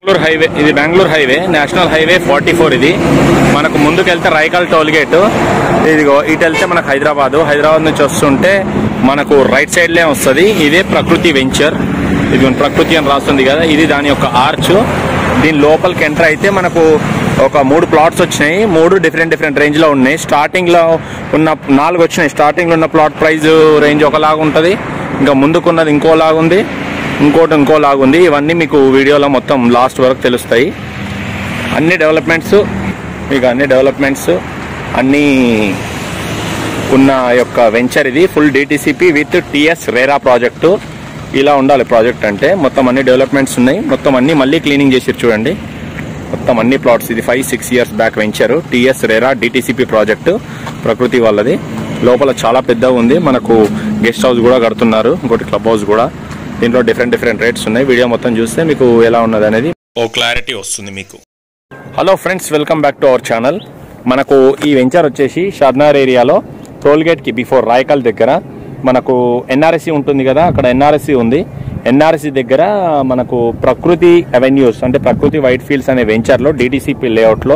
Bengaluru highway ఇది Bengaluru highway national highway forty four ఇది మనకు ముందుకు వెళ్తే రైకల్ టోల్ గేట్ ఇదిగో ఇటు వెళ్తే మనకు హైదరాబాద్ హైదరాబాద్ నుంచి వస్తుంటే మనకు రైట్ సైడ్ లే వస్తుంది ఇదే ప్రకృతి వెంచర్ ఇది ప్రకృతి అని రాస్తుంది కదా ఇది దాని యొక్క ఆర్చ్ దీని లోపలికి ఎంటర్ అయితే మనకు ఒక మూడు ప్లాట్స్ వచ్చినాయి మూడు డిఫరెంట్ డిఫరెంట్ రేంజ్ లో ఉన్నాయి స్టార్టింగ్ లో ఉన్న నాలుగు వచ్చినాయి స్టార్టింగ్ లో ఉన్న ప్లాట్ ప్రైస్ రేంజ్ ఒకలాగా ఉంటది ఇంకా ముందుకున్నది ఇంకోలాగా ఉంది ఇంకోటి ఇంకోలాగా ఉంది ఇవన్నీ మీకు వీడియోలో మొత్తం లాస్ట్ వరకు తెలుస్తాయి అన్ని డెవలప్మెంట్స్ మీకు అన్ని డెవలప్మెంట్స్ అన్నీ ఉన్న యొక్క వెంచర్ ఇది full DTCP with TS RERA project ఇలా ఉండాలి ప్రాజెక్ట్ అంటే మొత్తం అన్ని డెవలప్మెంట్స్ ఉన్నాయి మొత్తం అన్ని మళ్ళీ క్లీనింగ్ చేసి చూడండి మొత్తం అన్ని ప్లాట్స్ ఇది five six years back venture TS RERA DTCP project Prakruthi వాళ్ళది లోపల చాలా పెద్దగా ఉంది మనకు గెస్ట్ హౌస్ కూడా కడుతున్నారు ఇంకోటి క్లబ్ హౌస్ కూడా దీంట్లో డిఫరెంట్ డిఫరెంట్ రేట్స్ ఉన్నాయి వీడియో మొత్తం చూస్తే మీకు ఎలా ఉన్నది అనేది ఓ క్లారిటీ వస్తుంది మీకు hello friends welcome back to our channel మనకు ఈ వెంచర్ వచ్చేసి షాద్నగర్ ఏరియాలో టోల్ గేట్ కి బిఫోర్ రాయకల్ దగ్గర మనకు ఎన్ఆర్ఎస్సి ఉంటుంది కదా అక్కడ ఎన్ఆర్ఎస్సి ఉంది ఎన్ఆర్ఎస్సి దగ్గర మనకు ప్రకృతి అవెన్యూస్ అంటే ప్రకృతి వైట్ ఫీల్డ్స్ అనే వెంచర్లో డిటిసిపి లేఅవుట్లో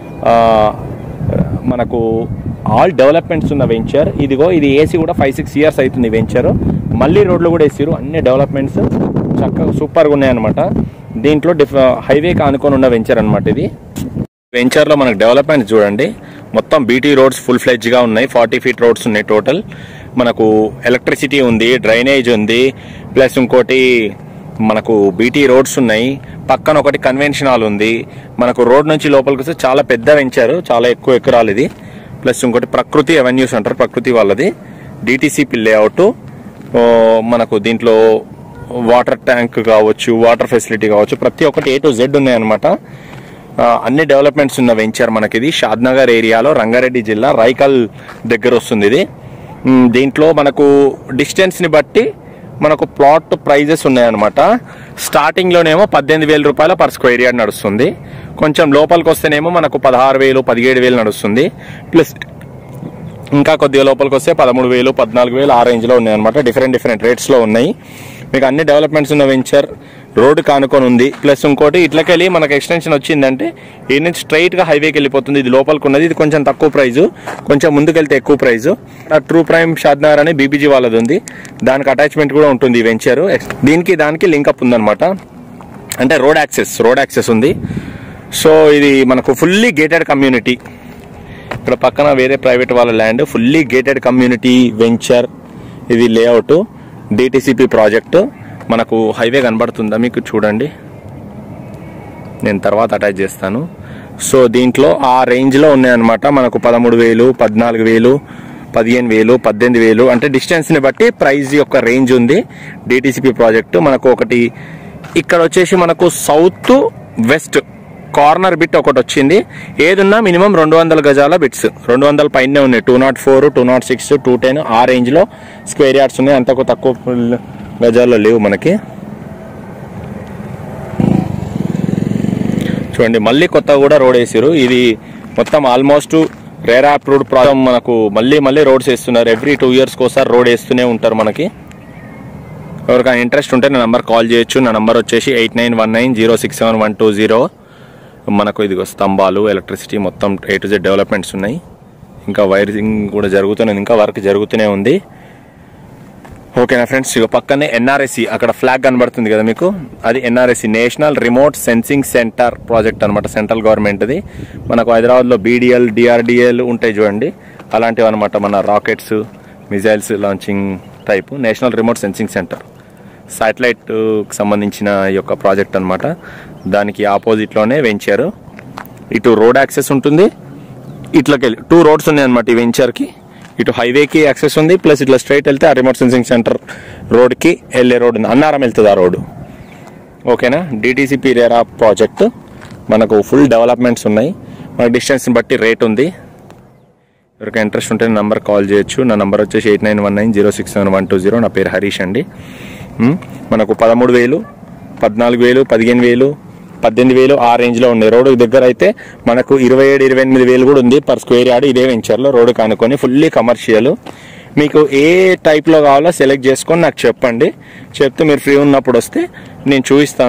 మనకు ఆల్ డెవలప్మెంట్స్ ఉన్న వెంచర్ ఇదిగో ఇది ఏసీ కూడా ఫైవ్ సిక్స్ ఇయర్స్ అవుతుంది వెంచర్ మళ్ళీ రోడ్లు కూడా వేసారు అన్ని డెవలప్మెంట్స్ చక్కగా సూపర్గా ఉన్నాయన్నమాట దీంట్లో డిఫ హైవేకి ఆనుకొని ఉన్న వెంచర్ అనమాట ఇది వెంచర్లో మనకు డెవలప్మెంట్ చూడండి మొత్తం బీటీ రోడ్స్ ఫుల్ ఫ్లెడ్జ్గా ఉన్నాయి ఫార్టీ ఫీట్ రోడ్స్ ఉన్నాయి టోటల్ మనకు ఎలక్ట్రిసిటీ ఉంది డ్రైనేజ్ ఉంది ప్లస్ ఇంకోటి మనకు బీటీ రోడ్స్ ఉన్నాయి పక్కన ఒకటి కన్వెన్షన్ హాల్ ఉంది మనకు రోడ్ నుంచి లోపలికి వస్తే చాలా పెద్ద వెంచర్ చాలా ఎక్కువ ఎకరాలు ఇది ప్లస్ ఇంకోటి ప్రకృతి అవెన్యూస్ అంటారు ప్రకృతి వాళ్ళది డిటిసిపి లేఅవుట్ మనకు దీంట్లో వాటర్ ట్యాంక్ కావచ్చు వాటర్ ఫెసిలిటీ కావచ్చు ప్రతి ఒక్కటి ఏ టు జెడ్ ఉన్నాయన్నమాట ఆ, అన్ని డెవలప్మెంట్స్ ఉన్న వెంచర్ మనకి ఇది షాద్నగర్ ఏరియాలో రంగారెడ్డి జిల్లా రైకల్ దగ్గర వస్తుంది ఇది ఉమ్, దీంట్లో మనకు డిస్టెన్స్ ని బట్టి మనకు ప్లాట్ ప్రైజెస్ ఉన్నాయన్నమాట స్టార్టింగ్ లోనేమో పద్దెనిమిది వేల రూపాయల పర్ స్క్వేర్ యార్డ్ నడుస్తుంది కొంచెం లోపలికి వస్తేనేమో మనకు పదహారు వేలు పదిహేడు వేలు నడుస్తుంది ప్లస్ ఇంకా కొద్దిగా లోపలికి వస్తే పదమూడు వేలు పద్నాలుగు వేలు ఆ రేంజ్ లో ఉన్నాయి అనమాట డిఫరెంట్ డిఫరెంట్ రేట్స్ లో ఉన్నాయి మీకు అన్ని డెవలప్మెంట్స్ ఉన్న వెంచర్ రోడ్ కానుకొని ఉంది ప్లస్ ఇంకోటి ఇట్లకెళ్ళి మనకు ఎక్స్టెన్షన్ వచ్చిందంటే ఈ నుంచి స్ట్రైట్ గా హైవేకి వెళ్ళిపోతుంది ఇది లోపలికి ఉన్నది ఇది కొంచెం తక్కువ ప్రైస్ కొంచెం ముందుకెళ్తే ఎక్కువ ప్రైస్ ట్రూ ప్రైమ్ షాద్నగర్ అని బీబీజీ వాళ్ళది ఉంది దానికి అటాచ్మెంట్ కూడా ఉంటుంది ఈ వెంచర్ దీనికి దానికి లింకప్ ఉందన్నమాట అంటే రోడ్ యాక్సెస్ రోడ్ యాక్సెస్ ఉంది సో ఇది మనకు ఫుల్లీ గేటెడ్ కమ్యూనిటీ ఇక్కడ పక్కన వేరే ప్రైవేట్ వాళ్ళ land fully gated community venture ఇది లేఅవుట్ డిటిసిపి ప్రాజెక్ట్ మనకు హైవే కనబడుతుందా మీకు చూడండి నేను తర్వాత అటాచ్ చేస్తాను సో దీంట్లో ఆ రేంజ్లో ఉన్నాయన్నమాట మనకు పదమూడు వేలు పద్నాలుగు వేలు పదిహేను వేలు పద్దెనిమిది వేలు అంటే డిస్టెన్స్ని బట్టి ప్రైస్ యొక్క రేంజ్ ఉంది డిటిసిపి ప్రాజెక్టు మనకు ఒకటి ఇక్కడ వచ్చేసి మనకు సౌత్ వెస్ట్ కార్నర్ బిట్ ఒకటి వచ్చింది ఏదున్నా మినిమం రెండు వందల గజాల బిట్స్ రెండు వందల పైనే ఉన్నాయి two nought four two nought six two ten ఆ రేంజ్లో స్క్వేర్ యార్డ్స్ ఉన్నాయి అంతకు తక్కువ గజాల్లో లేవు మనకి చూడండి మళ్ళీ కొత్తగా కూడా రోడ్ వేసారు ఇది మొత్తం ఆల్మోస్ట్ రేరా అప్రూవ్డ్ ప్రాబ్లం మనకు మళ్ళీ మళ్ళీ రోడ్స్ వేస్తున్నారు ఎవ్రీ టూ ఇయర్స్కి ఒకసారి రోడ్ వేస్తూనే ఉంటారు మనకి ఎవరికైనా ఇంట్రెస్ట్ ఉంటే నా నంబర్ కాల్ చేయొచ్చు నా నంబర్ వచ్చేసి eight nine one nine zero six seven one two zero మనకు ఇదిగో స్తంభాలు ఎలక్ట్రిసిటీ మొత్తం ఏ టు జెడ్ డెవలప్మెంట్స్ ఉన్నాయి ఇంకా వైరింగ్ కూడా జరుగుతూనే ఉంది ఇంకా వర్క్ జరుగుతూనే ఉంది ఓకేనా ఫ్రెండ్స్ ఇక పక్కనే ఎన్ఆర్ఎస్సి అక్కడ ఫ్లాగ్ కనబడుతుంది కదా మీకు అది NRSC national remote sensing centre project అనమాట సెంట్రల్ గవర్నమెంట్ది మనకు హైదరాబాద్లో బీడిఎల్ డిఆర్డిఎల్ ఉంటాయి చూడండి అలాంటివి అనమాట మన rockets missiles launching type national remote sensing centre satellite సంబంధించిన ఈ యొక్క ప్రాజెక్ట్ అనమాట దానికి ఆపోజిట్లోనే వెంచారు ఇటు రోడ్ యాక్సెస్ ఉంటుంది ఇట్లకి టూ రోడ్స్ ఉన్నాయి అనమాట ఈ వెంచర్కి ఇటు హైవేకి యాక్సెస్ ఉంది ప్లస్ ఇట్లా స్ట్రైట్ వెళ్తే ఆ రిమోట్ సెన్సింగ్ సెంటర్ రోడ్కి వెళ్ళే రోడ్ ఉంది అన్నారం వెళ్తుంది ఆ రోడ్డు ఓకేనా డిటీసీపీ రేరా ప్రాజెక్ట్ మనకు ఫుల్ డెవలప్మెంట్స్ ఉన్నాయి మన డిస్టెన్స్ని బట్టి రేట్ ఉంది ఎవరికైనా ఇంట్రెస్ట్ ఉంటే నంబర్ కాల్ చేయొచ్చు నా నంబర్ వచ్చేసి eight nine one nine zero six seven one two zero నా పేరు హరీష్ అండి ఉమ్, మనకు పదమూడు వేలు పద్నాలుగు వేలు పదిహేను వేలు పద్దెనిమిది వేలు ఆ రేంజ్లో ఉన్నాయి రోడ్డు దగ్గర అయితే మనకు ఇరవై ఏడు ఇరవై ఎనిమిది వేలు కూడా ఉంది పర్ స్క్వేర్ యార్డ్ ఇదే వెంచర్లో రోడ్డు కానుకొని ఫుల్లీ కమర్షియల్ మీకు ఏ టైప్లో కావాలో సెలెక్ట్ చేసుకొని నాకు చెప్పండి చెప్తే మీరు ఫ్రీ ఉన్నప్పుడు వస్తే నేను చూపిస్తాను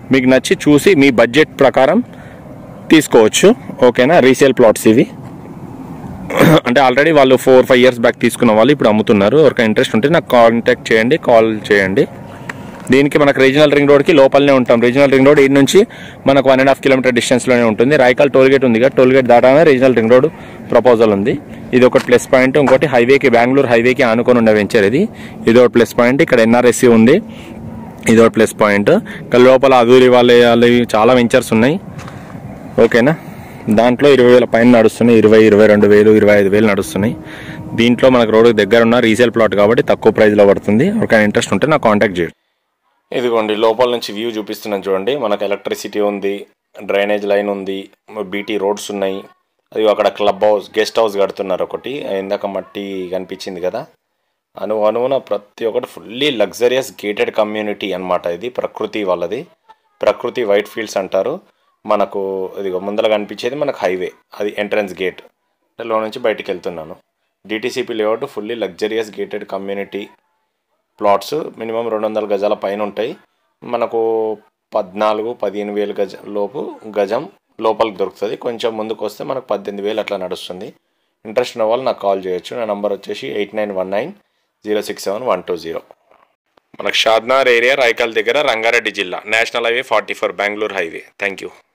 మీకు నచ్చి చూసి మీ బడ్జెట్ ప్రకారం తీసుకోవచ్చు ఓకేనా రీసేల్ ప్లాట్స్ ఇవి అంటే ఆల్రెడీ వాళ్ళు ఫోర్ ఫైవ్ ఇయర్స్ బ్యాక్ తీసుకున్న వాళ్ళు ఇప్పుడు అమ్ముతున్నారు ఎవరికైనా ఇంట్రెస్ట్ ఉంటే నాకు కాంటాక్ట్ చేయండి కాల్ చేయండి దీనికి మనకు రీజనల్ రింగ్ రోడ్కి లోపలనే ఉంటాం రీజనల్ రింగ్ రోడ్ ఈ నుంచి మనకు వన్ అండ్ హాఫ్ కిలోమీటర్ డిస్టెన్స్లోనే ఉంటుంది రాయకాల్ టోల్ గేట్ ఉంది కదా టోల్ గేట్ దాటానే రీజనల్ రింగ్ రోడ్ ప్రపోజల్ ఉంది ఇది ఒకటి ప్లస్ పాయింట్ ఇంకోటి హైవేకి బెంగళూరు హైవేకి ఆనుకొని ఉన్న వెంచర్ ఇది ఇది ఒకటి ప్లస్ పాయింట్ ఇక్కడ ఎన్ఆర్ఎస్సి ఉంది ఇది ఒకటి ప్లస్ పాయింట్ ఇక్కడ లోపల అదూరి వాళ్ళ వాళ్ళవి చాలా వెంచర్స్ ఉన్నాయి ఓకేనా దాంట్లో ఇరవై వేల పైన నడుస్తున్నాయి ఇరవై ఇరవై రెండు వేలు ఇరవై ఐదు వేలు నడుస్తున్నాయి దీంట్లో మనకు రోడ్డు దగ్గర ఉన్న రీసేల్ ప్లాట్ కాబట్టి తక్కువ ప్రైస్లో పడుతుంది ఎవరికైనా ఇంట్రెస్ట్ ఉంటే నాకు కాంటాక్ట్ చేయండి ఇదిగోండి లోపల నుంచి వ్యూ చూపిస్తున్నాను చూడండి మనకు ఎలక్ట్రిసిటీ ఉంది డ్రైనేజ్ లైన్ ఉంది బీటీ రోడ్స్ ఉన్నాయి అది అక్కడ క్లబ్ హౌస్ గెస్ట్ హౌస్ కడుతున్నారు ఒకటి ఇందాక మట్టి కనిపించింది కదా అను అనువున ప్రతి ఒక్కటి ఫుల్లీ లగ్జరియస్ గేటెడ్ కమ్యూనిటీ అన్నమాట ఇది ప్రకృతి వాళ్ళది ప్రకృతి వైట్ ఫీల్డ్స్ అంటారు మనకు ఇదిగో ముందర కనిపించేది మనకు హైవే అది ఎంట్రన్స్ గేట్ అంటే లో నుంచి బయటికి వెళ్తున్నాను DTCP layout fully luxurious gated community plots minimum రెండు వందల గజాల పైన ఉంటాయి మనకు పద్నాలుగు పదిహేను వేలు గజ లోపు గజం లోపలికి దొరుకుతుంది కొంచెం ముందుకు వస్తే మనకు పద్దెనిమిది వేలు అట్లా నడుస్తుంది ఇంట్రెస్ట్ ఉన్న వాళ్ళు నాకు కాల్ చేయొచ్చు నా నంబర్ వచ్చేసి eight nine one nine zero six seven one two zero మనకు షాద్నార్ ఏరియా రాయకల్ దగ్గర రంగారెడ్డి జిల్లా national highway forty four Bengaluru highway thank you